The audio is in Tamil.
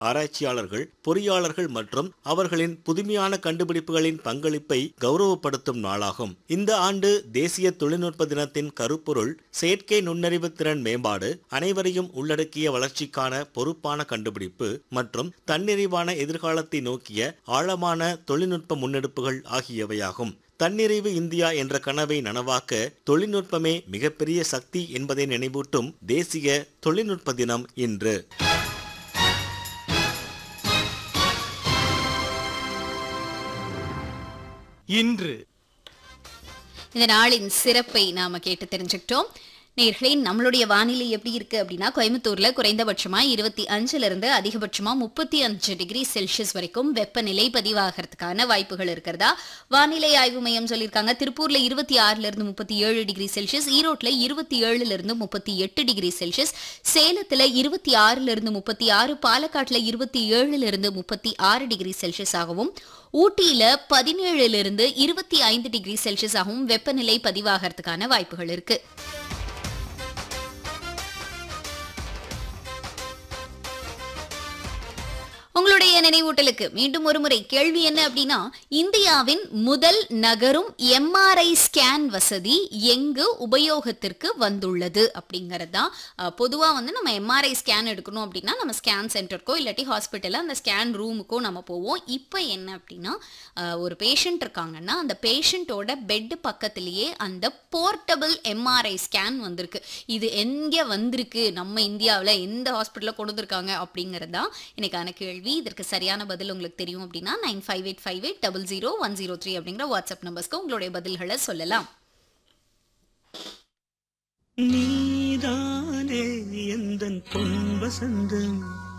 ஆராய்ச்சியாளர்கள் பொறியாளர்கள் மற்றும் அவர்களின் புதுமையான கண்டுபிடிப்புகளின் பங்களிப்பை கௌரவப்படுத்தும் நாளாகும் இந்த ஆண்டு தேசிய தொழில்நுட்ப தினத்தின் கருப்பொருள் செயற்கை நுண்ணறிவு திறன் மேம்பாடு அனைவரையும் உள்ளடக்கிய வளர்ச்சிக்கான பொறுப்பான கண்டுபிடிப்பு மற்றும் தன்னிறைவான எதிர்காலத்தை நோக்கிய ஆழமான தொழில்நுட்ப முன்னெடுப்புகள் ஆகியவையாகும் தன்னிறைவு இந்தியா என்ற கனவை நனவாக்க தொழில்நுட்பமே மிகப்பெரிய சக்தி என்பதை நினைவூட்டும் தேசிய தொழில்நுட்ப தினம் இன்று இன்று இந்த நாளின் சிறப்பை நாம கேட்டு தெரிஞ்சுக்கிட்டோம் நேர்களே நம்மளுடைய வானிலை எப்படி இருக்கு அப்படின்னா கோயம்புத்தூர்ல குறைந்தபட்சமா இருபத்தி அஞ்சுல இருந்து அதிகபட்சமா முப்பத்தி அஞ்சு டிகிரி செல்சியஸ் வரைக்கும் வெப்பநிலை பதிவாகிறதுக்கான வாய்ப்புகள் இருக்கிறதா வானிலை ஆய்வு மையம் சொல்லியிருக்காங்க திருப்பூர்ல இருபத்தி ஆறுல இருந்து முப்பத்தி ஏழு டிகிரி செல்சியஸ் ஈரோட்ல இருபத்தி ஏழுல இருந்து முப்பத்தி எட்டு டிகிரி செல்சியஸ் சேலத்துல இருபத்தி ஆறுல இருந்து முப்பத்தி ஆறு பாலக்காட்டுல இருபத்தி ஏழுல இருந்து முப்பத்தி ஆறு டிகிரி செல்சியஸ் ஆகவும் ஊட்டியில பதினேழுல இருந்து இருபத்தி ஐந்து டிகிரி செல்சியஸ் ஆகவும் வெப்பநிலை பதிவாகிறதுக்கான வாய்ப்புகள் இருக்கு உங்களுடைய நினைவூட்டலுக்கு மீண்டும் ஒரு முறை கேள்வி என்ன அப்படின்னா இந்தியாவின் முதல் நகரும் எம்ஆர்ஐ ஸ்கேன் வசதி எங்கு உபயோகத்திற்கு வந்துள்ளது அப்படிங்கிறது தான் பொதுவாக வந்து நம்ம எம்ஆர்ஐ ஸ்கேன் எடுக்கணும் அப்படின்னா நம்ம ஸ்கேன் சென்டருக்கோ இல்லாட்டி ஹாஸ்பிட்டலில் அந்த ஸ்கேன் ரூமுக்கோ நம்ம போவோம் இப்போ என்ன அப்படின்னா அஹ், ஒரு பேஷண்ட் இருக்காங்கன்னா அந்த பேஷண்ட்டோட பெட் பக்கத்திலேயே அந்த போர்ட்டபிள் எம்ஆர்ஐ ஸ்கேன் வந்திருக்கு இது எங்கே வந்திருக்கு நம்ம இந்தியாவில் எந்த ஹாஸ்பிட்டலில் கொண்டு வந்திருக்காங்க அப்படிங்கிறது தான் இன்னைக்கான கேள்வி இதற்கு சரியான பதில் உங்களுக்கு தெரியும் அப்படின்னா nine five eight five eight double zero one zero three அப்படிங்கிற வாட்ஸ்அப் நம்பர்ஸ்க்கு உங்களுடைய பதில்களை சொல்லலாம் நீதானே எந்தன் பொன் வசந்தம்